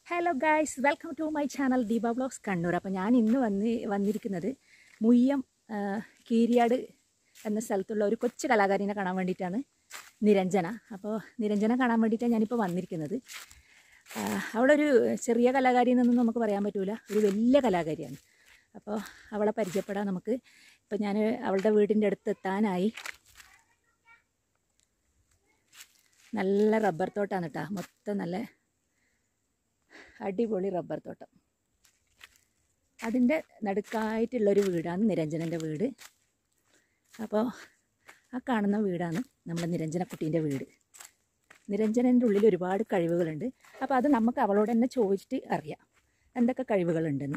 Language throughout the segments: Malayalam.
Hello guys welcome to my channel Deepa blogs Kannur അപ്പോൾ ഞാൻ ഇന്ന് വന്ന് വന്നിരിക്കുന്നത് മുയ്യം ആ, കീരിയാട് എന്ന സ്ഥലത്തുള്ള ഒരു കൊച്ചു കലാകാരിനെ കാണാൻ വേണ്ടിയിട്ടാണ് നിരഞ്ജന അപ്പോൾ നിരഞ്ജന കാണാൻ വേണ്ടിയിട്ടാണ് ഞാനിപ്പോൾ വന്നിരിക്കുന്നത് ആ, അവളൊരു ചെറിയ കലാകാരി എന്നൊന്നും നമുക്ക് പറയാൻ പറ്റൂല ഒരു വലിയ കലാകാരിയാണ് അപ്പോൾ അവളെ പരിചയപ്പെടാൻ നമുക്ക് ഇപ്പോൾ ഞാൻ അവളുടെ വീടിൻ്റെ അടുത്ത് എത്താനായി നല്ല റബ്ബർ തോട്ടാണ് കേട്ടോ മൊത്തം നല്ല അടിപൊളി റബ്ബർ തോട്ടം അതിൻ്റെ നടുക്കായിട്ടുള്ളൊരു വീടാണ് നിരഞ്ജനൻ്റെ വീട് അപ്പോൾ ആ കാണുന്ന വീടാണ് നമ്മുടെ നിരഞ്ജനക്കുട്ടീൻ്റെ വീട് നിരഞ്ജനൻ്റെ ഉള്ളിൽ ഒരുപാട് കഴിവുകളുണ്ട് അപ്പോൾ അത് നമുക്ക് അവളോട് തന്നെ ചോദിച്ചിട്ട് അറിയാം എന്തൊക്കെ കഴിവുകളുണ്ടെന്ന്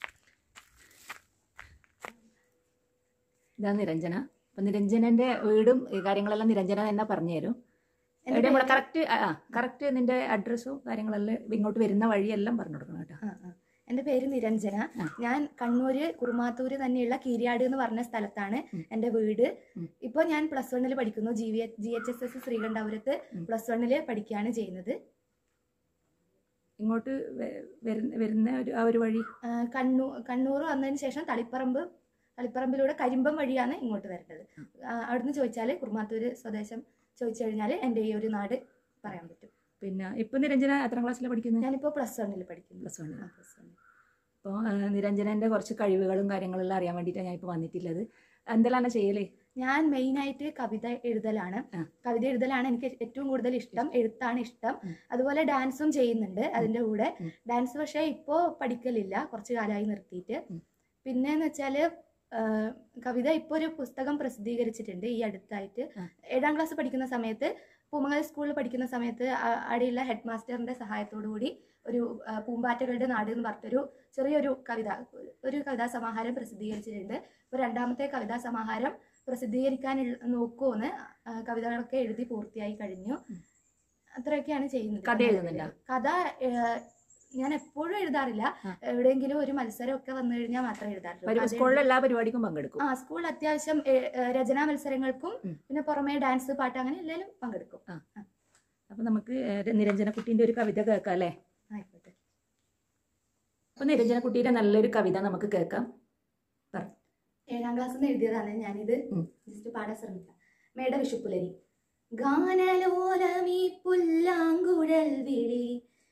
ഇതാ നിരഞ്ജന അപ്പം നിരഞ്ജനൻ്റെ വീടും ഈ കാര്യങ്ങളെല്ലാം നിരഞ്ജന തന്നെ പറഞ്ഞുതരും എവിടെ നമ്മളെ കറക്റ്റ് ആ കറക്റ്റ് നിന്റെ അഡ്രസ്സും കാര്യങ്ങളെല്ലാം ഇങ്ങോട്ട് വരുന്ന വഴിയെല്ലാം പറഞ്ഞു കൊടുക്കണം കേട്ടോ ആ, ആ. എന്റെ പേര് നിരഞ്ജന ആ. ഞാൻ കണ്ണൂര് കുറുമാത്തൂര് തന്നെയുള്ള കീരിയാട് എന്ന് പറഞ്ഞ സ്ഥലത്താണ് ഉം. എന്റെ വീട് ഉം. ഇപ്പൊ ഞാൻ പ്ലസ് വണ്ണിൽ പഠിക്കുന്നു G V G H S S ശ്രീകണ്ഠപുരത്ത് ഉം. പ്ലസ് വണ്ണില് പഠിക്കുകയാണ് ചെയ്യുന്നത് ഇങ്ങോട്ട് വെ- വരുന്ന വരുന്ന ഒരു ആ ഒരു വഴി ആ, കണ്ണൂ കണ്ണൂർ വന്നതിന് ശേഷം തളിപ്പറമ്പ് തളിപ്പറമ്പിലൂടെ കരിമ്പം വഴിയാണ് ഇങ്ങോട്ട് വരേണ്ടത് ആ, അവിടുന്ന് ചോദിച്ചാൽ കുറുമാത്തൂര് സ്വദേശം ചോദിച്ചു കഴിഞ്ഞാൽ എൻ്റെ ഈ ഒരു നാട് പറയാൻ പറ്റും പിന്നെ ഇപ്പം നിരഞ്ജന എത്ര ക്ലാസ്സിലാണ് പഠിക്കുന്നത് ഞാനിപ്പോ പ്ലസ് വണ്ണിൽ പഠിക്കുന്നു പ്ലസ് വണ്ണിൽ ആ, plus one ല്. അപ്പോൾ നിരഞ്ജനൻ്റെ കുറച്ച് കഴിവുകളും കാര്യങ്ങളെല്ലാം അറിയാൻ വേണ്ടിയിട്ടാണ് ഞാൻ ഇപ്പോൾ വന്നിട്ടുള്ളത് എന്തെല്ലാം ചെയ്യലേ ഞാൻ മെയിനായിട്ട് കവിത എഴുതലാണ് ആ. കവിത എഴുതലാണ് എനിക്ക് ഏറ്റവും കൂടുതൽ ഇഷ്ടം എഴുത്താണ് ഇഷ്ടം ഉം. അതുപോലെ ഡാൻസും ചെയ്യുന്നുണ്ട് അതിന്റെ കൂടെ ഉം. ഡാൻസ് പക്ഷേ ഇപ്പോൾ പഠിക്കലില്ല കുറച്ച് കാലമായി നിർത്തിയിട്ട് ഉം. പിന്നെന്ന് വെച്ചാല് ആ, കവിത ഇപ്പോൾ ഒരു പുസ്തകം പ്രസിദ്ധീകരിച്ചിട്ടുണ്ട് ഈ അടുത്തായിട്ട് ആ. ഏഴാം ക്ലാസ് പഠിക്കുന്ന സമയത്ത് പൂമങ്ങൽ സ്കൂളിൽ പഠിക്കുന്ന സമയത്ത് ആ- അവിടെയുള്ള ഹെഡ് മാസ്റ്ററിന്റെ സഹായത്തോടു കൂടി ഒരു ആ, പൂമ്പാറ്റകളുടെ നാട് എന്ന് പറഞ്ഞിട്ടൊരു ചെറിയൊരു കവിത ഒരു കവിതാ സമാഹാരം പ്രസിദ്ധീകരിച്ചിട്ടുണ്ട് ഇപ്പോൾ രണ്ടാമത്തെ കവിതാ സമാഹാരം പ്രസിദ്ധീകരിക്കാൻ നോക്കുമെന്ന് കവിതകളൊക്കെ എഴുതി പൂർത്തിയായി കഴിഞ്ഞു ഉം. അത്രയൊക്കെയാണ് ചെയ്യുന്നത് കഥ എഴുതുന്നുണ്ടോ? കഥ ഏഹ്, ഞാൻ എപ്പോഴും എഴുതാറില്ല ആ. എവിടെയെങ്കിലും ഒരു മത്സരം ഒക്കെ വന്നു കഴിഞ്ഞാൽ മാത്രമേ എഴുതാറുള്ളൂ ഒരു കഥ സ്കൂളിലെ എല്ലാ പരിപാടിക്കും പങ്കെടുക്കും ആ സ്കൂൾ അത്യാവശ്യം ഏഹ്, ഏഹ്, രചനാ മത്സരങ്ങൾക്കും ഉം. പിന്നെ പുറമെ ഡാൻസ് പാട്ട് അങ്ങനെ എല്ലാവരും പങ്കെടുക്കും അപ്പം നമുക്ക് നിരഞ്ജനക്കുട്ടീൻ്റെ ഒരു കവിത കേൾക്കാം അല്ലേ ആയിക്കോട്ടെ അപ്പം നിരഞ്ജനക്കുട്ടീൻ്റെ നല്ലൊരു കവിത നമുക്ക് കേൾക്കാം ഏഴാം ക്ലാസ്സിൽ നിന്ന് എഴുതിയതാണ് ഞാനിത് ഉം. ജസ്റ്റ് പാടാൻ ശ്രമിക്കാം മേട വിഷുപ്പുലരി ഗാനലോലമീ പുല്ലാങ്കുഴൽ വിളി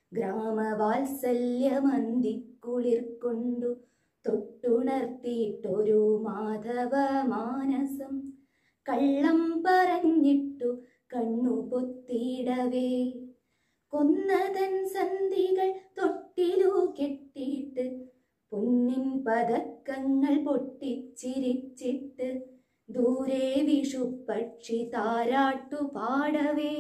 ഗ്രാമവാത്സല്യമന്തിക്കുളിർ കൊണ്ടു തൊട്ടുണർത്തിയിട്ടൊരു മാധവ മാനസം കള്ളം പറഞ്ഞിട്ടു കണ്ണു പൊത്തിയിടവേ കൊന്നതൻ സന്ധികൾ തൊട്ടിലു കെട്ടിയിട്ട് പൊന്നിൻ പതക്കങ്ങൾ പൊട്ടിച്ചിരിച്ചിട്ട് ദൂരെ വിഷുപ്പക്ഷി താരാട്ടു പാടവേ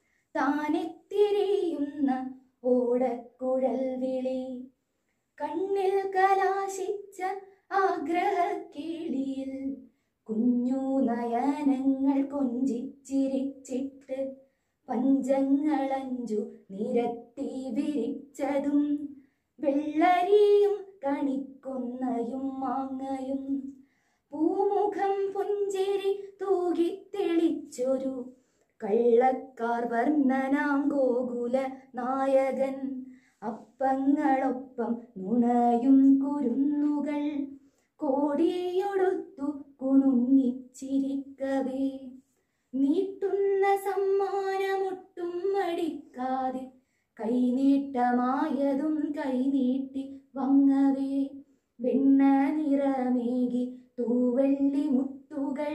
താനെത്തിരിയുന്ന ഓടക്കുഴൽ വിളി കണ്ണിൽ കലാശിച്ച ആഗ്രഹ കിളിയിൽ കുഞ്ഞു നയനങ്ങൾ കൊഞ്ചിച്ചിരിച്ചിട്ട് പഞ്ചങ്ങളഞ്ചു നിരത്തി വിരിച്ചതും വെള്ളരിയും കണിക്കൊന്നയും മാങ്ങയും പൂമുഖം പുഞ്ചിരി തൂകി തെളിച്ചൊരു കള്ളക്കാർ വർണ്ണനാം ഗോകുല നായകൻ അപ്പങ്ങളൊപ്പം നുണയും കുരുന്നുകൾ കോടിയൊടുത്തു കുണുങ്ങിച്ചിരിക്കവേ നീട്ടുന്ന സമ്മാനമൊട്ടും മടിക്കാതെ കൈനീട്ടമായതും കൈനീട്ടി വങ്ങവേ വെണ്ണ നിറമേകി തൂവെള്ളി മുത്തുകൾ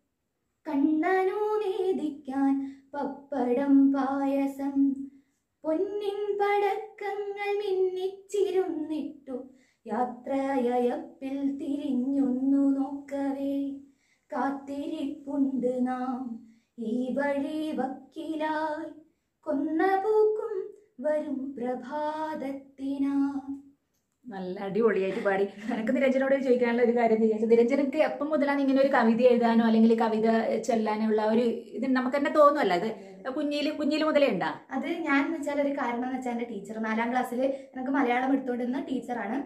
കണ്ണനു നേദിക്കാൻ പപ്പടം പായസം പൊന്നിൻ പടക്കങ്ങൾ മിന്നിച്ചിരുന്നിട്ടു യാത്രയയപ്പിൽ തിരിഞ്ഞൊന്നു നോക്കവേ കാത്തിരിപ്പുണ്ട് നാം ഈ വഴി വക്കിലായി കൊന്ന പൂക്കും വരും പ്രഭാതത്തിനാ നല്ല അടിപൊളിയായിട്ട് പാടി എനിക്ക് നിരഞ്ജനോട് ചോദിക്കാനുള്ള ഒരു കാര്യം ചോദിച്ചാൽ നിരഞ്ജനക്ക് എപ്പം മുതലാണ് ഇങ്ങനെ ഒരു കവിത എഴുതാനോ അല്ലെങ്കിൽ കവിത ചെല്ലാനോ ഉള്ള ഒരു ഇത് നമുക്ക് തന്നെ തോന്നുമല്ല അത് കുഞ്ഞില് കുഞ്ഞില് മുതലേ ഉണ്ടാ അത് ഞാൻ എന്ന് വെച്ചാൽ ഒരു കാരണം എന്ന് വെച്ചാൽ എന്റെ ടീച്ചർ നാലാം ക്ലാസ്സിൽ എനിക്ക് മലയാളം എടുത്തുകൊണ്ടിരുന്ന ടീച്ചറാണ് ആ.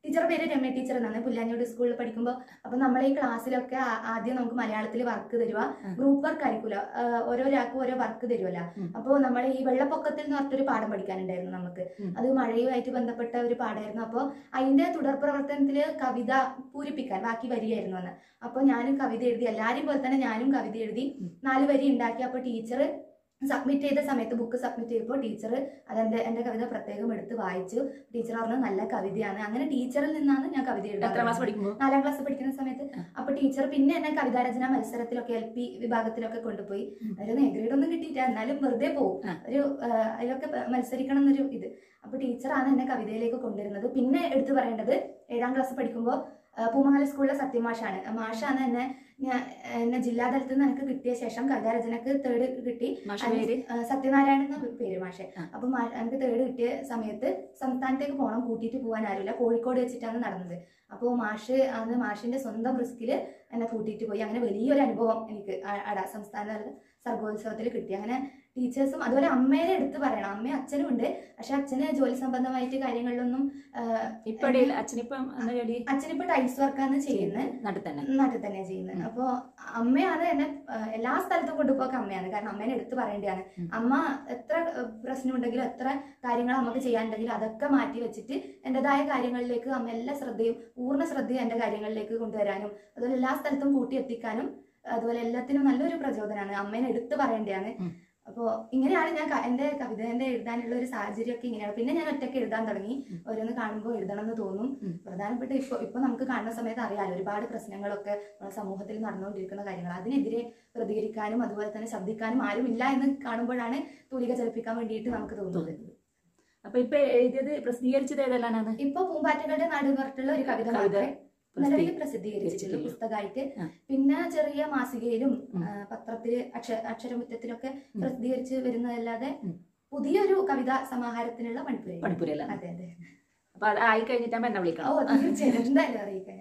ടീച്ചർ പേര് രമ്യ ടീച്ചർ എന്നാണ് പുല്ലാഞ്ഞോട് സ്കൂളിൽ പഠിക്കുമ്പോൾ അപ്പൊ നമ്മളെ ഈ ക്ലാസ്സിലൊക്കെ ആ- ആദ്യം നമുക്ക് മലയാളത്തിൽ വർക്ക് തരുക ആ. ഗ്രൂപ്പ് വർക്ക് ആയിരിക്കില്ല ഓരോരാൾക്കും ഓരോ വർക്ക് തരുമല്ലോ ഉം. അപ്പോൾ നമ്മൾ ഈ വെള്ളപ്പൊക്കത്തിൽ എന്ന് പറഞ്ഞിട്ടൊരു പാഠം പഠിക്കാനുണ്ടായിരുന്നു നമുക്ക് ഉം. അത് മഴയുമായിട്ട് ബന്ധപ്പെട്ട ഒരു പാഠമായിരുന്നു അപ്പോൾ അതിന്റെ തുടർ പ്രവർത്തനത്തിൽ കവിത പൂരിപ്പിക്കാൻ ബാക്കി വരികയായിരുന്നു അന്ന് അപ്പോൾ ഞാനും കവിത എഴുതി എല്ലാവരെയും പോലെ തന്നെ ഞാനും കവിത എഴുതി ഉം. നാല് വരി ഉണ്ടാക്കി അപ്പോൾ ടീച്ചർ സബ്മിറ്റ് ചെയ്ത സമയത്ത് ബുക്ക് സബ്മിറ്റ് ചെയ്തപ്പോൾ ടീച്ചർ അതെന്റെ എന്റെ കവിത പ്രത്യേകം എടുത്ത് വായിച്ചു ടീച്ചർ പറഞ്ഞു നല്ല കവിതയാണ് അങ്ങനെ ടീച്ചറിൽ നിന്നാണ് ഞാൻ കവിത എഴുതാൻ എത്ര ക്ലാസ് തുടങ്ങിയത്. പഠിക്കുമ്പോൾ നാലാം ക്ലാസ് പഠിക്കുന്ന സമയത്ത് ആ. അപ്പൊ ടീച്ചർ പിന്നെ എന്നെ കവിതാരചന മത്സരത്തിലൊക്കെ എൽ പി വിഭാഗത്തിലൊക്കെ കൊണ്ടുപോയി ഉം. അതിലൊന്നും എ ഗ്രേഡ് ഒന്നും കിട്ടിയില്ല എന്നാലും വെറുതെ പോകും ആ. ഒരു ആ, അതിലൊക്കെ പ- മത്സരിക്കണം എന്നൊരു ഇത് അപ്പൊ ടീച്ചറാണ് എന്നെ കവിതയിലേക്ക് കൊണ്ടുവരുന്നത് പിന്നെ എടുത്തു പറയേണ്ടത് ഏഴാം ക്ലാസ് പഠിക്കുമ്പോൾ പൂമംഗല സ്കൂളിലെ സത്യമാഷാണ് ആ മാഷാണ് എന്നെ ഞാൻ എന്നെ ജില്ലാതലത്തിൽ നിന്ന് എനിക്ക് കിട്ടിയ ശേഷം കവിതാരചനക്ക് തേർഡ് കിട്ടി മാഷ അത് പേര് ആ, സത്യനാരായണൻ എന്ന പേര് മാഷെ ആ. അപ്പൊ മാ- എനിക്ക് തേർഡ് കിട്ടിയ സമയത്ത് സംസ്ഥാനത്തേക്ക് പോകണം കൂട്ടിയിട്ട് പോകാൻ ആരുമില്ല കോഴിക്കോട് വെച്ചിട്ടാണ് നടന്നത് അപ്പോൾ മാഷ് അന്ന് മാഷിന്റെ സ്വന്തം റിസ്കില് എന്നെ കൂട്ടിയിട്ട് പോയി അങ്ങനെ വലിയൊരു അനുഭവം എനിക്ക് ആ- ആടെ സംസ്ഥാന സർഗോത്സവത്തിൽ കിട്ടി അങ്ങനെ ടീച്ചേഴ്സും അതുപോലെ അമ്മേനെ എടുത്ത് പറയണം അമ്മയും അച്ഛനും ഉണ്ട് പക്ഷെ അച്ഛന് ജോലി സംബന്ധമായിട്ട് കാര്യങ്ങളിലൊന്നും ആ, ഇപ്പൊ അച്ഛനിപ്പം എന്താ ജോലി അച്ഛനിപ്പോ ടൈൽസ് വർക്കാണ് ചെയ്യുന്നത് നാട്ടിൽ തന്നെ നാട്ടിൽ തന്നെയാണ് ചെയ്യുന്നത് ഉം. അപ്പോൾ അമ്മയാണ് എന്നെ ആ, എല്ലാ സ്ഥലത്തും കൊണ്ടുപോയൊക്കെ അമ്മയാണ് കാരണം അമ്മേനെ എടുത്ത് പറയേണ്ടതാണ് ഉം. അമ്മ എത്ര ആ, പ്രശ്നമുണ്ടെങ്കിലും എത്ര കാര്യങ്ങൾ നമുക്ക് ചെയ്യാനുണ്ടെങ്കിലും അതൊക്കെ മാറ്റി വെച്ചിട്ട് എൻ്റെതായ കാര്യങ്ങളിലേക്ക് അമ്മ എല്ലാ ശ്രദ്ധയും പൂർണ്ണ ശ്രദ്ധയും എൻ്റെ കാര്യങ്ങളിലേക്ക് കൊണ്ടുവരാനും അതുപോലെ എല്ലാ സ്ഥലത്തും കൂട്ടി എത്തിക്കാനും അതുപോലെ എല്ലാത്തിനും നല്ലൊരു പ്രചോദനമാണ് അമ്മേനെ എടുത്ത് പറയേണ്ടതാണ് ഉം. അപ്പോൾ ഇങ്ങനെയാണ് ഞാൻ ക- എൻ്റെ കവിത എൻ്റെ എഴുതാനുള്ള ഒരു സാഹചര്യമൊക്കെ ഇങ്ങനെയാണ് പിന്നെ ഞാൻ ഒറ്റയ്ക്ക് എഴുതാൻ തുടങ്ങി ഉം. ഓരോന്ന് കാണുമ്പോൾ എഴുതണം എന്ന് തോന്നും ഉം. പ്രധാനപ്പെട്ട ഇപ്പോൾ ഇപ്പോൾ നമുക്ക് കാണുന്ന സമയത്ത് അറിയാലോ ഒരുപാട് പ്രശ്നങ്ങളൊക്കെ നമ്മുടെ സമൂഹത്തിൽ നടന്നുകൊണ്ടിരിക്കുന്ന കാര്യങ്ങൾ അതിനെതിരെ പ്രതികരിക്കാനും അതുപോലെ തന്നെ ശബ്ദിക്കാനും ആരും ഇല്ല എന്ന് കാണുമ്പോഴാണ് തൂലിക ചലിപ്പിക്കാൻ വേണ്ടിയിട്ട് നമുക്ക് തോന്നുന്നത് തോന്നുന്നത് അപ്പൊ ഇപ്പൊ എഴുതിയത് പ്രസിദ്ധീകരിച്ചത് ഏതെല്ലാമാണ് ഇപ്പൊ പൂമ്പാറ്റകളുടെ നാട് എന്ന് പറഞ്ഞിട്ടുള്ള ഒരു കവിത കവിത മാത്രമേ നിലവിൽ പ്രസിദ്ധീ- പ്രസിദ്ധീകരിച്ചിട്ടുള്ളൂ പ്രസിദ്ധീകരിച്ചിട്ടുള്ളൂ. പുസ്തകമായിട്ട് ആ. പിന്നെ ചെറിയ മാസികയിലും ഉം. ആ, പത്രത്തില് അക്ഷ അക്ഷരമുറ്റത്തിലൊക്കെ ഉം. പ്രസിദ്ധീകരിച്ച് വരുന്നതല്ലാതെ ഉം. പുതിയൊരു കവിതാ സമാഹാരത്തിനുള്ള പണിപ്പുര പണിപ്പുരല്ല അതെ അതെ അപ്പൊ അത് ആയി കഴിഞ്ഞിട്ടാകുമ്പോ എന്നെ ഓ വിളിക്കണം തീർച്ചയായും എന്തായാലും അറിയിക്കാൻ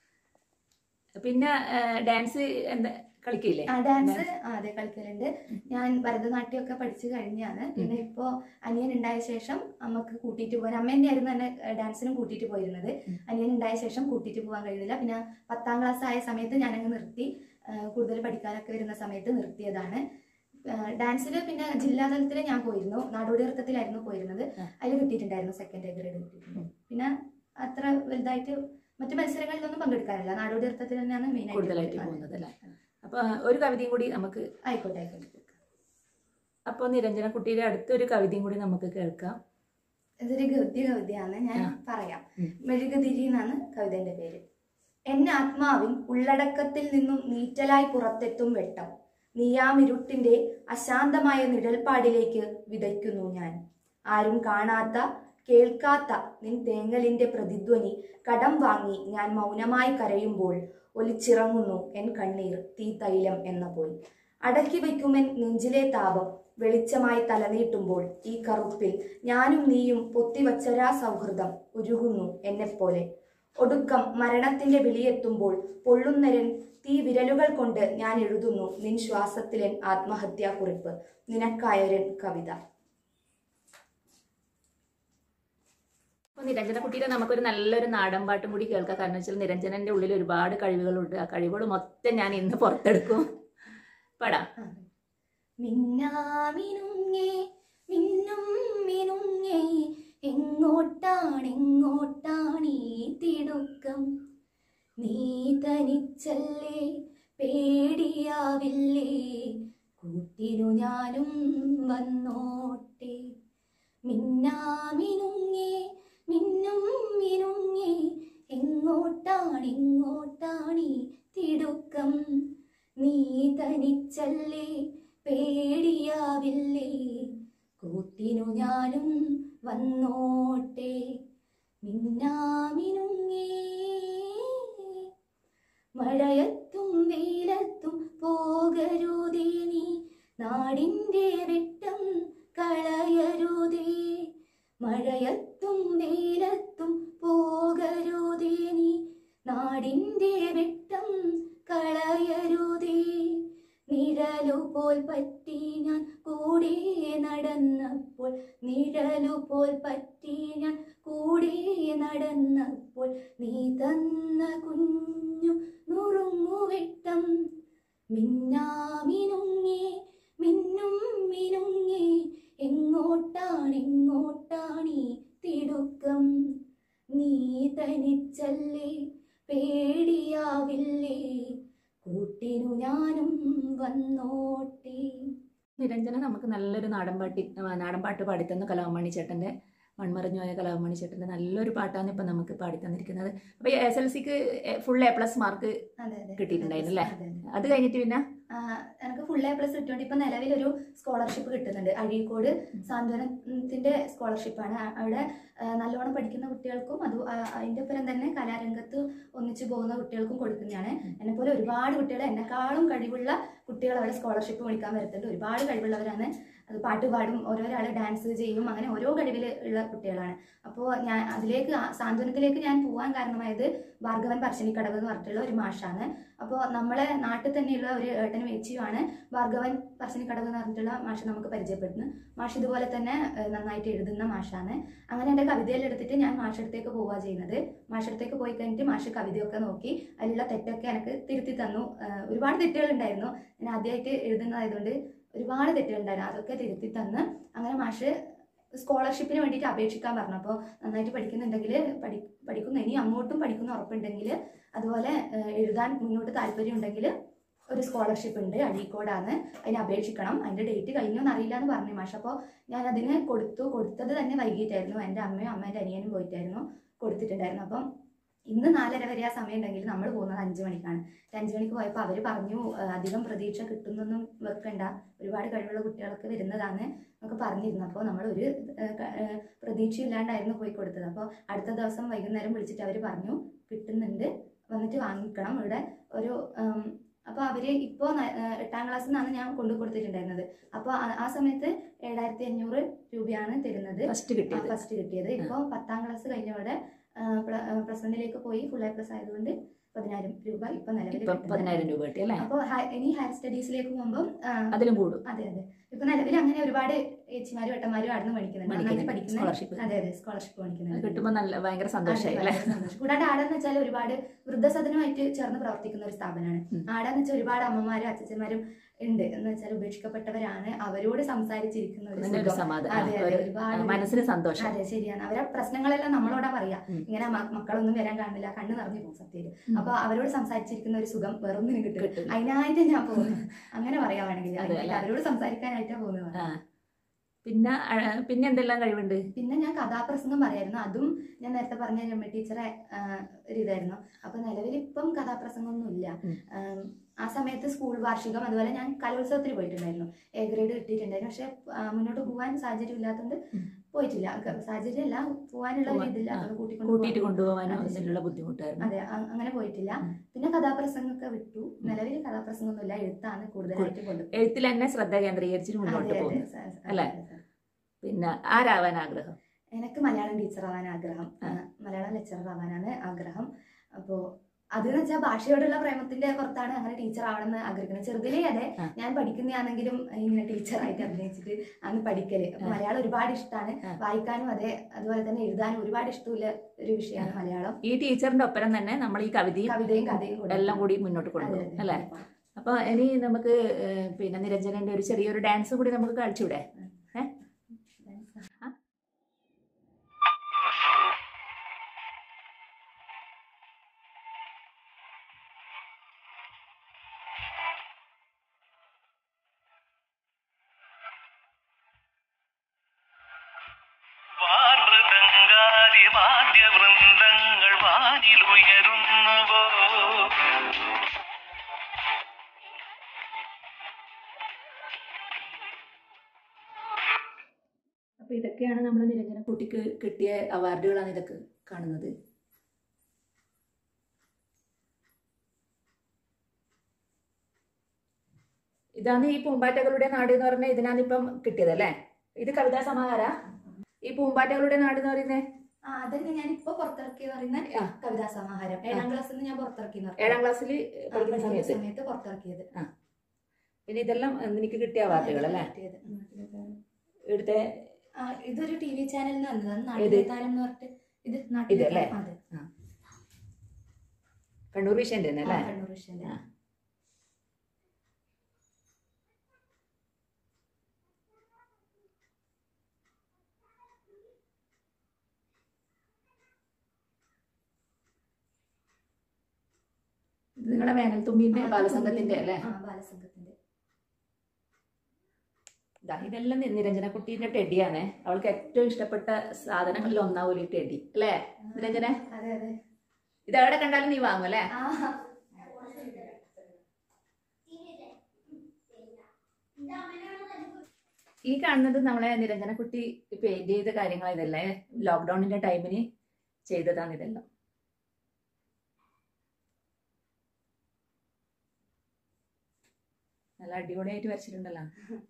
പിന്നെ ഡാൻസ് എന്താ കളിക്കില്ലേ ആ ഡാൻസ് ആ അതെ കളിക്കലുണ്ട് ഞാൻ ഭരതനാട്യമൊക്കെ പഠിച്ചു കഴിഞ്ഞാണ് പിന്നെ ഇപ്പോ അനിയൻ ഉണ്ടായ ശേഷം അമ്മക്ക് കൂട്ടിയിട്ട് പോകാൻ അമ്മ തന്നെയായിരുന്നു എന്നെ ഡാൻസിനും കൂട്ടിയിട്ട് പോയിരുന്നത് ഉം. അനിയൻ ഉണ്ടായ ശേഷം കൂട്ടിയിട്ട് പോകാൻ കഴിയുന്നില്ല പിന്നെ പത്താം ക്ലാസ് ആയ സമയത്ത് ഞാനങ്ങ് നിർത്തി ആ, കൂടുതൽ പഠിക്കാനൊക്കെ വരുന്ന സമയത്ത് നിർത്തിയതാണ് ഡാൻസിൽ പിന്നെ ജില്ലാതലത്തിൽ ഞാൻ പോയിരുന്നു നാടോടി നൃത്തത്തിലായിരുന്നു പോയിരുന്നത് ആ. അതിൽ കിട്ടിയിട്ടുണ്ടായിരുന്നു സെക്കൻഡ് ഗ്രേഡ് കിട്ടിയിട്ടുണ്ട് ഉം. പിന്നെ അത്ര വലുതായിട്ട് മറ്റു മത്സരങ്ങളിലൊന്നും പങ്കെടുക്കാറില്ല നാടോടി നൃത്തത്തിൽ തന്നെയാണ് മെയിൻ കൂടുതലായിട്ട് പോകുന്നത് അല്ലേ അപ്പൊ ഒരു കവിതയും കൂടി നമുക്ക് ആയിക്കോട്ടെ ആയിക്കോട്ടെ അപ്പോൾ നിരഞ്ജന കുട്ടിയുടെ അടുത്തൊരു കവിതയും കൂടി നമുക്ക് കേൾക്കാം ഇതൊരു ഗദ്യ കവിതയാണ് ഞാൻ ആ. പറയാം ഉം. മെഴുകുതിരി എന്നാണ് കവിതന്റെ പേര് എൻ ആത്മാവിൻ ഉള്ളടക്കത്തിൽ നിന്നും നീറ്റലായി പുറത്തെത്തും വെട്ടം നീയാമിരുട്ടിന്റെ അശാന്തമായ നിഴൽപ്പാടിലേക്ക് വിതയ്ക്കുന്നു ഞാൻ ആരും കാണാത്ത കേൾക്കാത്ത നിൻ തേങ്ങലിന്റെ പ്രതിധ്വനി കടം വാങ്ങി ഞാൻ മൗനമായി കരയുമ്പോൾ ഒലിച്ചിറങ്ങുന്നു എൻ കണ്ണീർ തീ തൈലം എന്ന പോൽ അടക്കി വയ്ക്കുമെൻ നെഞ്ചിലെ താപം വെളിച്ചമായി തലനീട്ടുമ്പോൾ ഈ കറുപ്പിൽ ഞാനും നീയും പൊത്തിവച്ചരാ സൗഹൃദം ഉരുകുന്നു എന്നെപ്പോലെ ഒടുക്കം മരണത്തിന്റെ വിളിയെത്തുമ്പോൾ പൊള്ളുന്നരൻ തീ വിരലുകൾ കൊണ്ട് ഞാൻ എഴുതുന്നു നിൻ ശ്വാസത്തിലെൻ ആത്മഹത്യാക്കുറിപ്പ് നിനക്കായൊരൻ കവിത അപ്പോൾ നിരഞ്ജന കുട്ടിയുടെ നമുക്കൊരു നല്ലൊരു നാടൻ പാട്ടും കൂടി കേൾക്കാം കാരണം വെച്ചാൽ നിരഞ്ജനന്റെ ഉള്ളിൽ ഒരുപാട് കഴിവുകളുണ്ട് ആ കഴിവുകൾ മൊത്തം ഞാൻ ഇന്ന് പുറത്തെടുക്കും പാടാം മിന്നാമിനുങ്ങേ മിന്നും മിനുങ്ങേ എങ്ങോട്ടാണെങ്ങോട്ടാണീ തിടുക്കം നീ തനിച്ചല്ലേ പേടിയാവില്ലേ കൂട്ടിനു ഞാനും വന്നോട്ടെ മിന്നാമിനുങ്ങേ മിന്നും മിനുങ്ങേ എങ്ങോട്ടാണെങ്ങോട്ടാണീ തിടുക്കം നീ തനിച്ചല്ലേ പേടിയാവില്ലേ കൂട്ടിനു ഞാനും വന്നോട്ടെ മിന്നാമിനുങ്ങേ മഴയത്തും വെയിലത്തും പോകരുതേ നീ നാടിൻ്റെ വെട്ടം കളയരുതേ മഴയത്തും വെയിലത്തും പോകരുതേ നീ നാടിൻ്റെ വെട്ടം കളയരുതേ നിഴലു പോൽ പറ്റി ഞാൻ കൂടെ നടന്നപ്പോൾ നിഴലു പോൽ പറ്റി ഞാൻ കൂടെ കൂടെ നടന്നപ്പോൾ നീ തന്ന കുഞ്ഞു നുറുങ്ങുവെട്ടം മിന്നാമിനുങ്ങേ മിന്നും മിനുങ്ങേ എങ്ങോട്ടാണെങ്ങോട്ടാണീ തിടുക്കം നീ തനിച്ചല്ലേ പേടിയാവില്ലേ കൂട്ടിനു ഞാനും വന്നോട്ടെ നിരഞ്ജന നമുക്ക് നല്ലൊരു നാടൻ പാട്ടി നാടൻ പാട്ട് പാടിത്തന്ന കലാമണി ചേട്ടൻ്റെ മൺമറഞ്ഞുപോയ കലാമണി ചേട്ടൻ്റെ നല്ലൊരു പാട്ടാണ് ഇപ്പം നമുക്ക് പാടിത്തന്നിരിക്കുന്നത് അപ്പോൾ എസ് എൽ സിക്ക് ഫുൾ എ പ്ലസ് മാർക്ക് അതെ അതെ കിട്ടിയിട്ടുണ്ടായിരുന്നു അല്ലേ? അതെ, അതെ. അത് കഴിഞ്ഞിട്ട് പിന്നെ ആ, എനിക്ക് ഫുൾ എ പ്ലസ് കിട്ടുകൊണ്ട് ഇപ്പൊ നിലവിൽ ഒരു സ്കോളർഷിപ്പ് കിട്ടുന്നുണ്ട് അഴീക്കോട് സാന്ത്വനത്തിന്റെ സ്കോളർഷിപ്പാണ് ആ- അവിടെ ആ, നല്ലോണം പഠിക്കുന്ന കുട്ടികൾക്കും അത് ആ- അതിന്റെ ഒപ്പം തന്നെ കലാരംഗത്ത് ഒന്നിച്ചു പോകുന്ന കുട്ടികൾക്കും കൊടുക്കുന്നതാണ് എന്നെ പോലെ ഒരുപാട് കുട്ടികൾ എന്നെക്കാളും കഴിവുള്ള കുട്ടികൾ അവിടെ സ്കോളർഷിപ്പ് മേടിക്കാൻ വരുന്നുണ്ട് ഒരുപാട് കഴിവുള്ളവരാണ് അത് പാട്ട് പാടും ഓരോരാൾ ഡാൻസ് ചെയ്യും അങ്ങനെ ഓരോ കഴിവിൽ ഉള്ള കുട്ടികളാണ് അപ്പോൾ ഞാൻ അതിലേക്ക് ആ സാന്ത്വനത്തിലേക്ക് ഞാൻ പോകാൻ കാരണമായത് ഭാർഗവൻ പറശ്ശിനിക്കടവ് എന്ന് പറഞ്ഞിട്ടുള്ള ഒരു മാഷാണ് അപ്പോൾ നമ്മളെ നാട്ടിൽ തന്നെയുള്ള ഒരു ഏട്ടനും ഏച്ചിയുമാണ് ഭാർഗവൻ പറശ്ശിനിക്കടവ് എന്ന് പറഞ്ഞിട്ടുള്ള മാഷ് നമുക്ക് പരിചയപ്പെടുന്നു മാഷ് ഇതുപോലെ തന്നെ ഏഹ്, നന്നായിട്ട് എഴുതുന്ന മാഷാണ് അങ്ങനെ എൻ്റെ കവിതയെല്ലാം എടുത്തിട്ട് ഞാൻ മാഷടുത്തേക്ക് പോവുക ചെയ്യുന്നത് മാഷടുത്തേക്ക് പോയി കഴിഞ്ഞിട്ട് മാഷ് കവിതയൊക്കെ നോക്കി അതിലുള്ള തെറ്റൊക്കെ എനിക്ക് തിരുത്തി തന്നു ഏഹ്, ഒരുപാട് തെറ്റുകളുണ്ടായിരുന്നു ഞാൻ ആദ്യമായിട്ട് എഴുതുന്നതായതുകൊണ്ട് ഒരുപാട് തെറ്റുകളുണ്ടായിരുന്നു അതൊക്കെ തിരുത്തി തന്ന് അങ്ങനെ മാഷ് സ്കോളർഷിപ്പിന് വേണ്ടിയിട്ട് അപേക്ഷിക്കാൻ പറഞ്ഞു അപ്പോൾ നന്നായിട്ട് പഠിക്കുന്നുണ്ടെങ്കിൽ പഠി പഠിക്കുന്ന ഇനി അങ്ങോട്ടും പഠിക്കുന്ന ഉറപ്പുണ്ടെങ്കിൽ അതുപോലെ ഏഹ്, എഴുതാൻ മുന്നോട്ട് താല്പര്യം ഉണ്ടെങ്കിൽ ഒരു സ്കോളർഷിപ്പ് ഉണ്ട് അഴീക്കോടാണ് അതിന് അപേക്ഷിക്കണം അതിൻ്റെ ഡേറ്റ് കഴിഞ്ഞോന്ന് അറിയില്ല എന്ന് പറഞ്ഞു മാഷ് അപ്പോൾ ഞാൻ അതിന് കൊടുത്തു കൊടുത്തത് തന്നെ വൈകിട്ടായിരുന്നു എൻ്റെ അമ്മയും അമ്മേൻ്റെ അനിയനും പോയിട്ടായിരുന്നു കൊടുത്തിട്ടുണ്ടായിരുന്നു അപ്പം ഇന്ന് നാലര വരെ ആ സമയം ഉണ്ടെങ്കിൽ നമ്മൾ പോകുന്നത് അഞ്ച് മണിക്കാണ് ഒരു അഞ്ച് മണിക്ക് പോയപ്പോൾ അവർ പറഞ്ഞു "ഏഹ്, അധികം പ്രതീക്ഷ കിട്ടുന്നൊന്നും വെക്കണ്ട ഒരുപാട് കഴിവുള്ള കുട്ടികളൊക്കെ വരുന്നതാണ് എന്നൊക്കെ പറഞ്ഞിരുന്നു അപ്പോൾ നമ്മൾ ഒരു ഏഹ്, ക- ഏഹ്, പ്രതീക്ഷയില്ലാണ്ടായിരുന്നു പോയി കൊടുത്തത് അപ്പോൾ അടുത്ത ദിവസം വൈകുന്നേരം വിളിച്ചിട്ട് അവർ പറഞ്ഞു കിട്ടുന്നുണ്ട് വന്നിട്ട് വാങ്ങിക്കണം ഇവിടെ ഒരു അപ്പോൾ അവർ ഇപ്പോൾ എട്ടാം ക്ലാസ്സിൽ നിന്നാണ് ഞാൻ കൊണ്ടു കൊടുത്തിട്ടുണ്ടായിരുന്നത് അപ്പോൾ ആ സമയത്ത് ഏഴായിരത്തി അഞ്ഞൂറ് രൂപയാണ് തരുന്നത് ഫസ്റ്റ് കിട്ടിയത് ഫസ്റ്റ് കിട്ടിയത് ഇപ്പോൾ പത്താം ക്ലാസ് കഴിഞ്ഞവിടെ പ്ലസ് വണ്ണിലേക്ക് പോയി ഫുൾ എ പ്ലസ് ആയതുകൊണ്ട് പതിനായിരം രൂപ ഇപ്പൊ നിലവിൽ ഇപ്പം പതിനായിരം രൂപ കിട്ടി അല്ലേ അപ്പോൾ ഇനി ഹയർ സ്റ്റഡീസിലേക്ക് പോകുമ്പോൾ അതിലും കൂടും അതെ അതെ ഇപ്പൊ നിലവിൽ അങ്ങനെ ഒരുപാട് ഏച്ചിമാരും ഏട്ടന്മാരും അവിടെ നിന്ന് പഠിക്കുന്നുണ്ട് നന്നായിട്ട് പഠിക്കുന്ന സ്കോളർഷിപ്പ് അതെ അതെ സ്കോളർഷിപ്പ് പഠിക്കുന്നുണ്ട് കിട്ടുമ്പോൾ നല്ല ഭയങ്കര സന്തോഷമായി അതെ, അല്ലേ വളരെ സന്തോഷം. കൂടാതെ ആടെന്ന് വെച്ചാൽ ഒരുപാട് വൃദ്ധസദനമായിട്ട് ചേർന്ന് പ്രവർത്തിക്കുന്ന ഒരു സ്ഥാപനമാണ് ഉം. ആടെന്ന് വെച്ചാൽ ഒരുപാട് അമ്മമാരും അച്ഛച്ചന്മാരും ഉണ്ട് എന്ന് വെച്ചാൽ ഉപേക്ഷിക്കപ്പെട്ടവരാണ് അവരോട് സംസാരിച്ചിരിക്കുന്ന ഒരു അങ്ങനെ ഒരു സുഖം. സമാധാനം അതെ, അതെ, ഒരു ഒരുപാട് മനസ്സിന് സന്തോഷം അതെ ശരിയാണ് അവരെ പ്രശ്നങ്ങളെല്ലാം നമ്മളോടാ പറയാ ഉം. ഇങ്ങനെ മ- മക്കളൊന്നും വരാൻ കാണില്ല കണ്ണ് നിറഞ്ഞു പോകും സത്യം ഉം. അപ്പൊ അവരോട് സംസാരിച്ചിരിക്കുന്ന ഒരു സുഖം വേറൊന്നിനും കിട്ടും കിട്ടും അതിനായിട്ട് ഞാൻ പോകുന്നത് അങ്ങനെ പറയാവാണെങ്കിൽ അതെ, അതിനായിട്ട് അല്ലേ? അവരോട് സംസാരിക്കാനായിട്ടാ പോകുന്നത് ആ പിന്നെ ആ, പിന്നെ എന്തെല്ലാം കഴിവുണ്ട് പിന്നെ ഞാൻ കഥാപ്രസംഗം പറയായിരുന്നു അതും ഞാൻ നേരത്തെ പറഞ്ഞ രമ്യ ടീച്ചറെ ആ, ഒരു ഇതായിരുന്നു അപ്പൊ നിലവിൽ ഇപ്പം കഥാപ്രസംഗമൊന്നും ഇല്ല ഉം. ആം, ആ സമയത്ത് സ്കൂൾ വാർഷികം അതുപോലെ ഞാൻ കലോത്സവത്തിന് പോയിട്ടുണ്ടായിരുന്നു എ ഗ്രേഡ് കിട്ടിയിട്ടുണ്ടായിരുന്നു പക്ഷെ ആ, മുന്നോട്ട് പോകാൻ സാഹചര്യം ഇല്ലാത്തതുകൊണ്ട് ഉം. പോയിട്ടില്ല ക- സാഹചര്യമല്ല പോകാനുള്ള ഒരു പോവാൻ, ഇതില്ല ആ, അതുകൊണ്ട് കൂട്ടിക്കൊണ്ട് കൂട്ടിയിട്ട് പോകാൻ- കൊണ്ടുപോകാനോ അതെ, ശരി. അതിനുള്ള ബുദ്ധിമുട്ടായിരുന്നു അതെ അ- അങ്ങനെ പോയിട്ടില്ല ഉം. പിന്നെ കഥാപ്രസംഗമൊക്കെ വിട്ടു നിലവിൽ കഥാപ്രസംഗമൊന്നുമില്ല എഴുത്താണ് കൂടുതലായിട്ട് കൊണ്ടുപോകുന്നത് എഴുത്തിൽ തന്നെ ശ്രദ്ധ കേന്ദ്രീകരിച്ചിട്ട് മുന്നോട്ട് അതെ, അതെ, പോകുന്നു സ- സ- അല്ലേ? അതെ, അതെ. പിന്നെ ആരാവാൻ ആഗ്രഹം എനിക്ക് മലയാളം ടീച്ചർ ആവാൻ ആഗ്രഹം ആ. ആ, മലയാളം ലെക്ചറർ ആവാനാണ് ആഗ്രഹം അപ്പോൾ അതെന്ന് വെച്ചാൽ ഭാഷയോടുള്ള പ്രേമത്തിന്റെ പുറത്താണ് അങ്ങനെ ടീച്ചർ ആവണമെന്ന് ആഗ്രഹിക്കുന്നത് ചെറുതിലേ അതെ ആ. ഞാൻ പഠിക്കുന്നതാണെങ്കിലും ഇങ്ങനെ ടീച്ചറായിട്ട് അഭിനയിച്ചിട്ട് അന്ന് പഠിക്കല് അപ്പൊ ആ. മലയാളം ഒരുപാട് ഇഷ്ടമാണ് ആ. വായിക്കാനും അതെ അതുപോലെ തന്നെ എഴുതാനും ഒരുപാട് ഇഷ്ടമുള്ള ഒരു വിഷയമാണ് മലയാളം ഈ ടീച്ചറിന്റെ ഒപ്പരം തന്നെ നമ്മൾ ഈ കവിതയും കവിതയും കഥയും കൂടെ. എല്ലാം കൂടി മുന്നോട്ട് അതെ, കൊണ്ടുപോകും അതെ. അല്ലേ അപ്പൊ ഇനി നമുക്ക് ഏഹ്, പിന്നെ നിരഞ്ജനന്റെ ഒരു ചെറിയൊരു ഡാൻസ് കൂടി നമുക്ക് കളിച്ചൂടെ ആ? വാർമൃദംഗാരി വാദ്യവൃന്ദങ്ങൾ വാനിലുയരുന്നുവോ അപ്പൊ ഇതൊക്കെയാണ് നമ്മൾ നിരഞ്ജന കുട്ടിക്ക് കിട്ടിയ അവാർഡുകളാണ് ഇതൊക്കെ കാണുന്നത് ഇതാണ് ഈ പൂമ്പാറ്റകളുടെ നാട് എന്ന് പറഞ്ഞ ഇതിനാണ് ഇപ്പം കിട്ടിയത് അല്ലേ ഇത് കവിതാ സമാഹാര ഈ പൂമ്പാറ്റകളുടെ നാട് എന്ന് പറയുന്നത് ആ അതന്നെ ഞാൻ ഇപ്പൊ പുറത്തിറക്കി പറയുന്ന ആ. കവിതാ സമാഹാരം ഏഴാം ക്ലാസ്സിൽ നിന്ന് ഞാൻ പുറത്തിറക്കി എന്ന് പറഞ്ഞു. ഏഴാം ക്ലാസ്സിൽ ആ, പഠിക്കുന്ന പഠിക്കുന്ന സമയത്ത് സമയത്ത് പുറത്തിറക്കിയത് പിന്നെ ഇതെല്ലാം എനിക്ക് കിട്ടിയ അവാർഡുകൾ അല്ലേ കിട്ടിയത്. ഇവിടുത്തെ ആ, ഇതൊരു ടി വി ചാനലിൽ നിന്ന് വന്നതാണ് ഏത്? നാട്ടുകാരം എന്ന് പറഞ്ഞിട്ട് ഇത് ഇത് നാട്ടിലെ അല്ലേ? അതെ കണ്ണൂർ വിഷയൻ്റെ തന്നെ ആ, അല്ലേ കണ്ണൂർ വിഷയന്റെ. ആ. ഇത് നിങ്ങളുടെ വേനൽത്തുമ്പിന്റെ ആ, ബാലസംഘത്തിന്റെ അല്ലേ ആ ബാലസംഘത്തിന്റെ ദാ ഇതെല്ലാം നി- നിരഞ്ജന കുട്ടീന്റെ ടെഡിയാണ് അവൾക്ക് ഏറ്റവും ഇഷ്ടപ്പെട്ട സാധനങ്ങളിൽ ഒന്നാവൂല ഈ ടെഡി അല്ലേ നിരഞ്ജന അതെ അതെ ഇത് എവിടെ കണ്ടാലും നീ വാങ്ങും അല്ലേ ആ ഈ കാണുന്നത് നമ്മളെ നിരഞ്ജന കുട്ടി പെയിന്റ് ചെയ്ത കാര്യങ്ങൾ ഇതല്ലേ ലോക്ക്ഡൌണിന്റെ ടൈമിന് ചെയ്തതാണ് ഇതെല്ലാം നല്ല അടിപൊളിയായിട്ട് വരച്ചിട്ടുണ്ടല്ലോ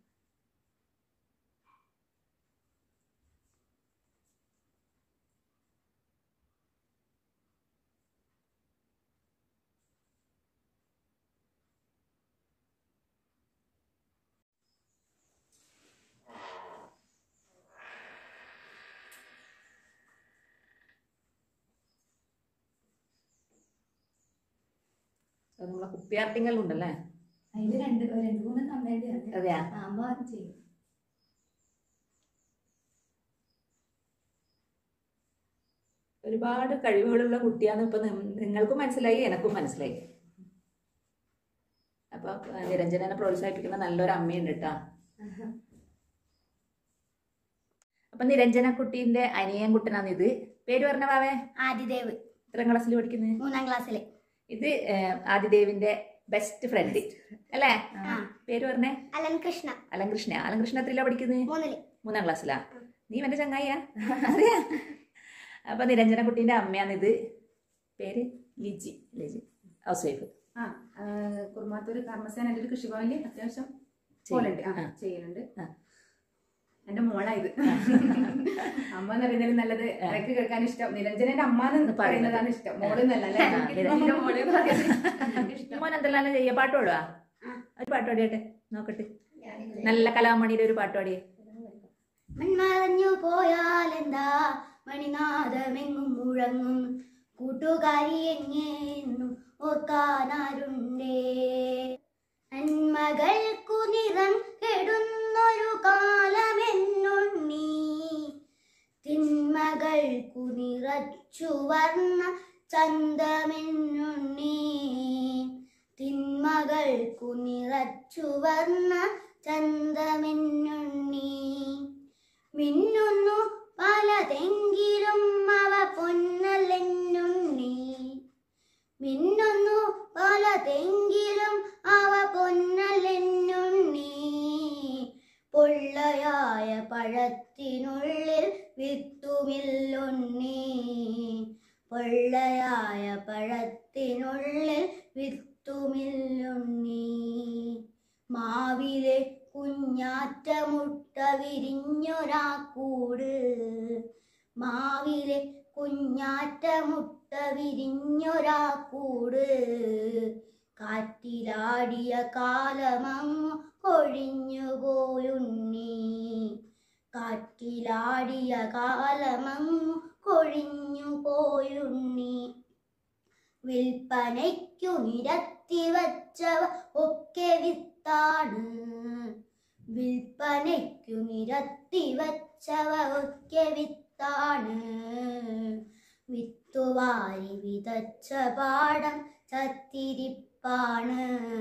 അത് നമ്മളെ കുപ്പിയാർട്ടിങ്ങെല്ലാം ഉണ്ടല്ലേ അതില് രണ്ട് രണ്ട് മൂന്ന് കമ്മേന്റെയാണ് അതെയാ അമ്മ അത് ചെയ്യും ഒരുപാട് കഴിവുകളുള്ള കുട്ടിയാന്ന് ഇപ്പൊ നി- നിങ്ങൾക്കും മനസ്സിലായി എനക്കും മനസ്സിലായി അപ്പൊ ആ, നിരഞ്ജനനെ പ്രോത്സാഹിപ്പിക്കുന്ന നല്ലൊരു അമ്മയുണ്ട് കേട്ടാ അപ്പൊ നിരഞ്ജന കുട്ടീന്റെ അനിയൻ കുട്ടനാണ് ഇത് പേര് പറഞ്ഞ വാവേ ആദിദേവ് എത്ര ക്ലാസ്സിൽ പഠിക്കുന്നത് മൂന്നാം ക്ലാസ്സില് ഇത് ഏ, ആദിദേവിന്റെ ബെസ്റ്റ് ഫ്രണ്ട് അല്ലേ ആ. പേര് പറഞ്ഞേ അലൻ കൃഷ്ണ അലങ്കൃഷ്ണ അലങ്കൃഷ്ണ എത്രയിലാ പഠിക്കുന്നത് മൂന്നില് മൂന്നാം ക്ലാസ്സിലാ നീ എന്റെ ചങ്ങായിയാ അറിയാ അപ്പൊ നിരഞ്ജന കുട്ടീന്റെ അമ്മയാണിത് പേര് ലിജി ലിജി ഹൗസ് വൈഫ് ആ ആ, കുറുമാത്തൂർ കർമ്മസേന ഒരു കൃഷിഭവനിൽ അത്യാവശ്യം ചെയ്യും. പോലുണ്ട് ആ ആ. ചെയ്യുന്നുണ്ട് ആ. എന്റെ മോളായത് അമ്മ എന്ന് പറയുന്നതിൽ നല്ലത് എനിക്ക് കേൾക്കാൻ ഇഷ്ടം നിരഞ്ജനന്റെ അമ്മ എന്ന് പറയുന്നതാണ് ഇഷ്ടം മോളെന്നല്ല അല്ലേ ആ, എനിക്ക് എന്റെ മോള് എന്ന് പറയുന്നത് എനിക്ക് ഇഷ്ടം മോൻ എന്തെല്ലാം ചെയ്യാ പാട്ട് പാടുവാ ഒരു പാട്ട് പാടിയാട്ടെ നോക്കട്ടെ നല്ല കലാമണിയുടെ ഒരു പാട്ട് പാടിയേ മൺമറഞ്ഞു പോയാലെന്താ മണിനാഥമെങ്ങും മുഴങ്ങും കൂട്ടുകാരി എങ്ങേന്നും ഓർക്കാനാരുണ്ടേ നന്മകൾക്കു നിറം കെടുന്നൊരു കാലമെന്നുണ്ണി തിന്മകൾക്കു നിറച്ചു വർണ്ണ ചന്തമെന്നുണ്ണി തിന്മകൾക്കു നിറച്ചു വർണ്ണ ചന്തമെന്നുണ്ണി മിന്നുന്നു പലതെങ്കിലും അവ പൊന്നല്ലെന്നുണ്ണി മിന്നുന്നു പലതെങ്കിലും അവ പൊന്നല്ലെന്നുണ്ണി പൊള്ളയായ പഴത്തിനുള്ളിൽ വിത്തുമില്ലുണ്ണി പൊള്ളയായ പഴത്തിനുള്ളിൽ വിത്തുമില്ലുണ്ണി മാവിലെ കുഞ്ഞാറ്റ മുട്ട വിരിഞ്ഞൊരാ കൂട് മാവിലെ കുഞ്ഞാറ്റ മുട്ട വിരിഞ്ഞൊരാ കൂട് കാറ്റിലാടിയ കാലമങ്ങു കൊഴിഞ്ഞു പോയുണ്ണി കാറ്റിലാടിയ കാലമങ്ങു കൊഴിഞ്ഞു പോയുണ്ണി വിൽപ്പനയ്ക്കു നിരത്തി വച്ചവ ഒക്കെ വിത്താണ് വിൽപ്പനയ്ക്കു നിരത്തി വച്ചവ ഒക്കെ വിത്താണ് വിത്തുവാരി വിതച്ച പാടം ചത്തിരിപ്പാണ്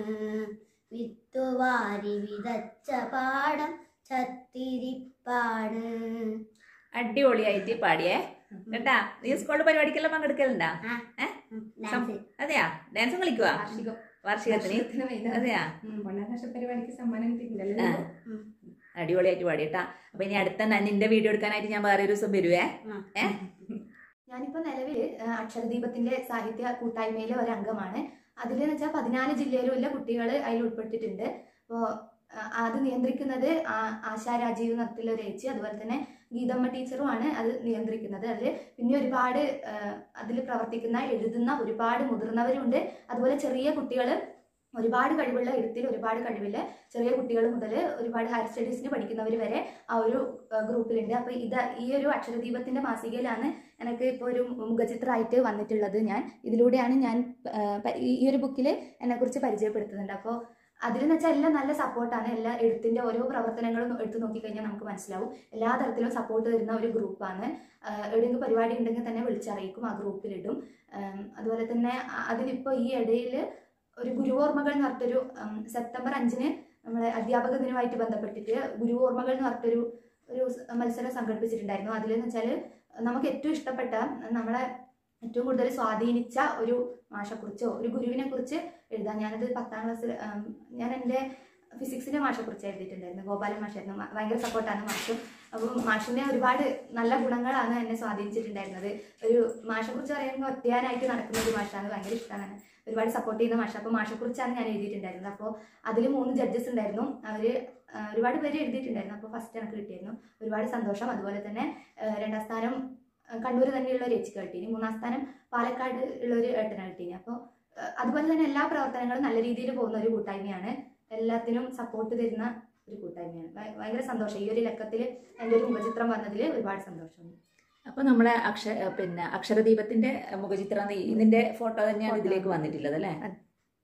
വിത്തുവാരി വിതച്ച പാടം ചത്തിരിപ്പാണ് അടിപൊളിയായിട്ട് പാടിയേ കേട്ടാ നീ സ്കൂളിൽ പരിപാടിക്കെല്ലാം പങ്കെടുക്കലുണ്ടാ ആ, ഏ? ഉം, സം- ഡാൻസ്. അതെയാ ഡാൻസും കളിക്കുവാ വാർഷികം വാർഷികത്തിന് വാർഷികത്തിന് വൈകുന്നേരം. അതെയാ ഉം, പൊന്നാകാശ പരിപാടിക്ക് സമ്മാനം കിട്ടിയിട്ടുണ്ടല്ലോ ആ. അടിപൊളിയായിട്ട് പാടിട്ടാ അപ്പൊ ഇനി അടുത്ത ന- നിന്റെ വീഡിയോ എടുക്കാനായിട്ട് ഞാൻ വേറെ ഒരു ദിവസം വരുവേ ആ. ഏ ഞാനിപ്പോ നിലവിൽ അക്ഷരദീപത്തിന്റെ സാഹിത്യ കൂട്ടായ്മയിലെ ഒരു അംഗമാണ് അതിലെന്ന് വെച്ചാൽ പതിനാല് ജില്ലയിലുള്ള കുട്ടികൾ അതിൽ ഉൾപ്പെട്ടിട്ടുണ്ട് അപ്പോൾ അത് നിയന്ത്രിക്കുന്നത് ആ- ആശാ രാജീവ് എന്നത്തിലുള്ള ഒരു ഏച്ചി അതുപോലെ തന്നെ ഗീതമ്മ ടീച്ചറുമാണ് അത് നിയന്ത്രിക്കുന്നത് അതിൽ പിന്നെ ഒരുപാട് അതിൽ പ്രവർത്തിക്കുന്ന എഴുതുന്ന ഒരുപാട് മുതിർന്നവരുണ്ട് അതുപോലെ ചെറിയ കുട്ടികൾ ഒരുപാട് കഴിവുള്ള എഴുത്തിൽ ഒരുപാട് കഴിവില്ല ചെറിയ കുട്ടികൾ മുതൽ ഒരുപാട് ഹയർ സ്റ്റഡീസിന് പഠിക്കുന്നവർ വരെ ആ ഒരു ആ, ഗ്രൂപ്പിലുണ്ട് അപ്പോൾ ഇത് ഈ ഒരു അക്ഷരദീപത്തിന്റെ മാസികയിലാണ് എനിക്ക് ഇപ്പോൾ ഒരു മുഖചിത്രമായിട്ട് വന്നിട്ടുള്ളത് ഞാൻ ഇതിലൂടെയാണ് ഞാൻ ആ, പ- ഈ ഈ ഒരു ബുക്കിൽ എന്നെക്കുറിച്ച് പരിചയപ്പെടുത്തുന്നുണ്ട് അപ്പോൾ അതിലെന്ന് വെച്ചാൽ എല്ലാം നല്ല സപ്പോർട്ടാണ് എല്ലാ എഴുത്തിന്റെ ഓരോ പ്രവർത്തനങ്ങളും എടുത്തു നോക്കിക്കഴിഞ്ഞാൽ നമുക്ക് മനസ്സിലാവും എല്ലാ തരത്തിലും സപ്പോർട്ട് തരുന്ന ഒരു ഗ്രൂപ്പാണ് എവിടെയെങ്കിലും പരിപാടി ഉണ്ടെങ്കിൽ തന്നെ വിളിച്ചറിയിക്കും ആ ഗ്രൂപ്പിലിടും ആം, അതുപോലെ തന്നെ അ- അതിലിപ്പോൾ ഈ ഇടയിൽ ഒരു ഗുരുവോർമ്മകൾ എന്ന് പറഞ്ഞിട്ടൊരു ഉം, സെപ്റ്റംബർ അഞ്ചിന് നമ്മളെ അധ്യാപക ദിനമായിട്ട് ബന്ധപ്പെട്ടിട്ട് ഗുരുവോർമ്മകൾ എന്ന് പറഞ്ഞിട്ടൊരു ഒരു സ് മത്സരം സംഘടിപ്പിച്ചിട്ടുണ്ടായിരുന്നു അതിലെന്ന് വെച്ചാൽ നമുക്ക് ഏറ്റവും ഇഷ്ടപ്പെട്ട നമ്മളെ ഏറ്റവും കൂടുതൽ സ്വാധീനിച്ച ഒരു മാഷെക്കുറിച്ചോ ഒരു ഗുരുവിനെ കുറിച്ച് എഴുതാം ഞാനത് പത്താം ക്ലാസ്സിൽ ഞാൻ എൻ്റെ ഫിസിക്സിൻ്റെ മാഷെക്കുറിച്ച് എഴുതിയിട്ടുണ്ടായിരുന്നു ഗോപാലൻ മാഷായിരുന്നു മ- ഭയങ്കര സപ്പോർട്ടാണ് മാഷും അപ്പോൾ മാഷിൻ്റെ ഒരുപാട് നല്ല ഗുണങ്ങളാണ് എന്നെ സ്വാധീനിച്ചിട്ടുണ്ടായിരുന്നത് ഒരു മാഷെക്കുറിച്ച് പറയുമ്പോൾ ഒറ്റയാനായിട്ട് നടക്കുന്ന ഒരു മാഷാണ് ഭയങ്കര ഇഷ്ടമാണ് ഒരുപാട് സപ്പോർട്ട് ചെയ്യുന്ന മാഷ അപ്പോൾ മാഷെക്കുറിച്ചാണ് ഞാൻ എഴുതിയിട്ടുണ്ടായിരുന്നത് അപ്പോൾ അതിൽ മൂന്ന് ജഡ്ജസ് ഉണ്ടായിരുന്നു അവർ ഒരുപാട് പേര് എഴുതിയിട്ടുണ്ടായിരുന്നു അപ്പോൾ ഫസ്റ്റ് എനിക്ക് കിട്ടിയിരുന്നു ഒരുപാട് സന്തോഷം അതുപോലെ തന്നെ ആ, രണ്ടാം സ്ഥാനം ആ, കണ്ണൂർ തന്നെയുള്ള ഒരു ചേച്ചിക്ക് കിട്ടീനി മൂന്നാം സ്ഥാനം പാലക്കാട് ഉള്ള ഒരു ഏട്ടനാണ് കിട്ടീനി അപ്പോൾ അതുപോലെ തന്നെ എല്ലാ പ്രവർത്തനങ്ങളും നല്ല രീതിയിൽ പോകുന്ന ഒരു കൂട്ടായ്മയാണ് എല്ലാത്തിനും സപ്പോർട്ട് തരുന്ന ഒരു കൂട്ടായ്മയാണ് ഭയ- ഭയങ്കര സന്തോഷം ഈ ഒരു ലക്കത്തിൽ എൻ്റെ ഒരു മുഖചിത്രം വന്നതിൽ ഒരുപാട് സന്തോഷമുണ്ട് അപ്പൊ നമ്മളെ അക്ഷ പിന്നെ അക്ഷരദീപത്തിന്റെ മുഖചിത്രം ഈ- ഇതിന്റെ ഫോട്ടോ തന്നെയാണ് ഇതിലേക്ക് വന്നിട്ടുള്ളത് അല്ലേ അതെ.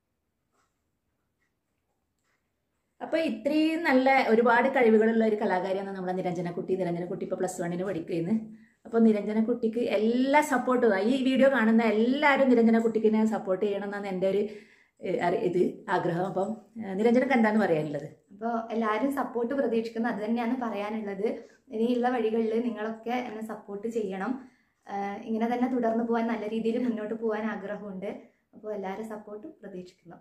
അപ്പൊ ഇത്രയും നല്ല ഒരുപാട് കഴിവുകളുള്ള ഒരു കലാകാരിയാണ് നമ്മുടെ നിരഞ്ജനക്കുട്ടി നിരഞ്ജനക്കുട്ടി ഇപ്പൊ പ്ലസ് വണ്ണിന് പഠിക്കുന്നു അപ്പൊ നിരഞ്ജനക്കുട്ടിക്ക് എല്ലാ സപ്പോർട്ടും ഈ വീഡിയോ കാണുന്ന എല്ലാവരും നിരഞ്ജനക്കുട്ടിക്കിനെ സപ്പോർട്ട് ചെയ്യണം എന്നാണ് എൻ്റെ ഒരു ഏഹ്, അറി- ഇത് ആഗ്രഹം അപ്പം ഏഹ്, നിരഞ്ജനക്ക് എന്താണ് പറയാനുള്ളത് അപ്പോൾ എല്ലാവരും സപ്പോർട്ട് പ്രതീക്ഷിക്കുന്നത് അത് തന്നെയാണ് പറയാനുള്ളത് ഇനിയുള്ള വഴികളിൽ നിങ്ങളൊക്കെ എന്നെ സപ്പോർട്ട് ചെയ്യണം ആഹ് ഇങ്ങനെ തന്നെ തുടർന്ന് പോകാൻ നല്ല രീതിയിൽ മുന്നോട്ട് പോകാൻ ആഗ്രഹമുണ്ട് അപ്പോൾ എല്ലാവരും സപ്പോർട്ടും പ്രതീക്ഷിക്കുന്നു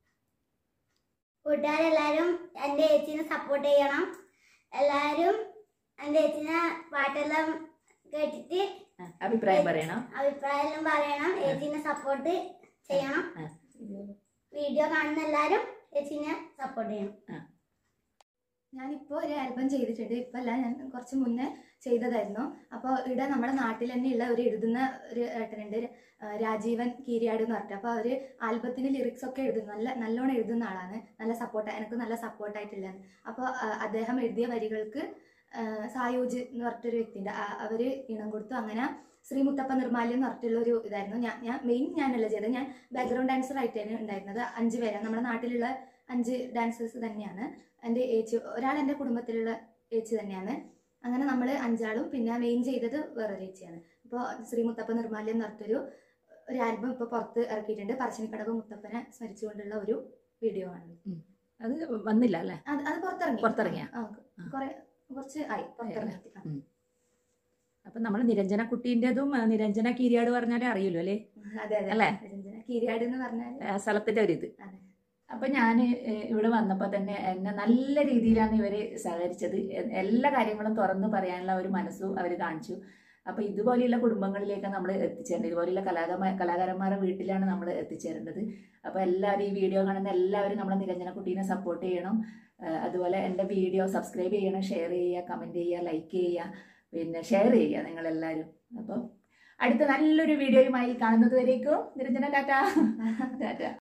കൂട്ടുകാരെല്ലാവരും എൻ്റെ ചേച്ചീനെ സപ്പോർട്ട് ചെയ്യണം എല്ലാവരും എൻ്റെ ചേച്ചീനെ പാട്ടെല്ലാം കേട്ടിട്ട് ആ, അഭിപ്രായം പറയണം അഭിപ്രായം പറയണം ചേച്ചീനെ സപ്പോർട്ട് ചെയ്യണം ആ. വീഡിയോ കാണുന്ന എല്ലാവരും ചേച്ചീനെ സപ്പോർട്ട് ചെയ്യണം ഞാനിപ്പോൾ ഒരു ആൽബം ചെയ്തിട്ടുണ്ട് ഇപ്പം അല്ല ഞാൻ കുറച്ച് മുന്നേ ചെയ്തതായിരുന്നു അപ്പോൾ ഇവിടെ നമ്മുടെ നാട്ടിൽ തന്നെയുള്ള ഒരു എഴുതുന്ന ഒരു ഏട്ടനുണ്ട് ആ, രാജീവൻ കീരിയാട് എന്ന് പറഞ്ഞിട്ട് അപ്പോൾ അവർ ആൽബത്തിന് ലിറിക്സ് ഒക്കെ എഴുതുന്നു നല്ല നല്ലോണം എഴുതുന്ന ആളാണ് നല്ല സപ്പോർട്ട് എനിക്ക് നല്ല സപ്പോർട്ടായിട്ടുള്ളതാണ് അപ്പോൾ അദ്ദേഹം എഴുതിയ വരികൾക്ക് ആ, സായൂജ് എന്ന് പറഞ്ഞിട്ടൊരു വ്യക്തിയുണ്ട് അവർ ഇണം കൊടുത്തു അങ്ങനെ ശ്രീ മുത്തപ്പ നിർമാല്യം എന്ന് പറഞ്ഞിട്ടുള്ള ഒരു ഇതായിരുന്നു ഞാൻ ഞാൻ മെയിൻ ഞാനല്ല ചെയ്തത് ഞാൻ ബാക്ക്ഗ്രൗണ്ട് ഡാൻസർ ആയിട്ടാണ് ഉണ്ടായിരുന്നത് അഞ്ച് പേരാണ് നമ്മുടെ നാട്ടിലുള്ള അഞ്ച് ഡാൻസേഴ്സ് തന്നെയാണ് എൻ്റെ ഏച്ചി ഒരാൾ എൻ്റെ കുടുംബത്തിലുള്ള ഏച്ചി തന്നെയാണ് അങ്ങനെ നമ്മൾ അഞ്ചാളും പിന്നെ മെയിൻ ചെയ്തത് വേറൊരു ഏച്ചിയാണ് ഇപ്പോൾ ശ്രീ മുത്തപ്പ നിർമാല്യം എന്ന് പറഞ്ഞിട്ടൊരു ഒരു ആൽബം ഇപ്പോൾ പുറത്ത് ഇറക്കിയിട്ടുണ്ട് പറശ്ശിനിക്കടവ് മുത്തപ്പനെ സ്മരിച്ചുകൊണ്ടുള്ള ഒരു വീഡിയോ ആണ് അത് വന്നില്ല അല്ലേ അത് അത് പുറത്തിറങ്ങി പുറത്തിറങ്ങിയ ആ കുറെ കുറച്ച് ആയി പുറത്തിറങ്ങി ആ. അപ്പൊ നമ്മൾ നിരഞ്ജന കുട്ടീൻ്റെതും ആ, നിരഞ്ജന കീരിയാട് പറഞ്ഞാലേ അറിയുള്ളൂ അല്ലേ അതെ അതെ അല്ലേ? രഞ്ജന കീരിയാട് എന്ന് പറഞ്ഞാൽ ആ സ്ഥലത്തിന്റെ ഒരു ഇത് അതെ. അപ്പൊ ഞാൻ ഇവിടെ വന്നപ്പോൾ തന്നെ എന്നെ നല്ല രീതിയിലാണ് ഇവര് സഹകരിച്ചത് എ- എല്ലാ കാര്യങ്ങളും തുറന്നു പറയാനുള്ള ഒരു മനസ്സും അവർ കാണിച്ചു അപ്പൊ ഇതുപോലെയുള്ള കുടുംബങ്ങളിലേക്ക് നമ്മൾ എത്തിച്ചേരേണ്ടത് ഇതുപോലെയുള്ള കലാകാര കലാകാരന്മാരുടെ വീട്ടിലാണ് നമ്മൾ എത്തിച്ചേരേണ്ടത് അപ്പൊ എല്ലാവരും ഈ വീഡിയോ കാണുന്ന എല്ലാവരും നമ്മളെ നിരഞ്ജന കുട്ടീനെ സപ്പോർട്ട് ചെയ്യണം ആ, അതുപോലെ എൻ്റെ വീഡിയോ സബ്സ്ക്രൈബ് ചെയ്യണം ഷെയർ ചെയ്യുക കമൻറ്റ് ചെയ്യുക ലൈക്ക് ചെയ്യുക പിന്നെ ഷെയർ ചെയ്യുക നിങ്ങളെല്ലാവരും അപ്പം അടുത്ത നല്ലൊരു വീഡിയോയുമായി കാണുന്നത് വരേക്കും നിരഞ്ജന ടാറ്റ ടാറ്റ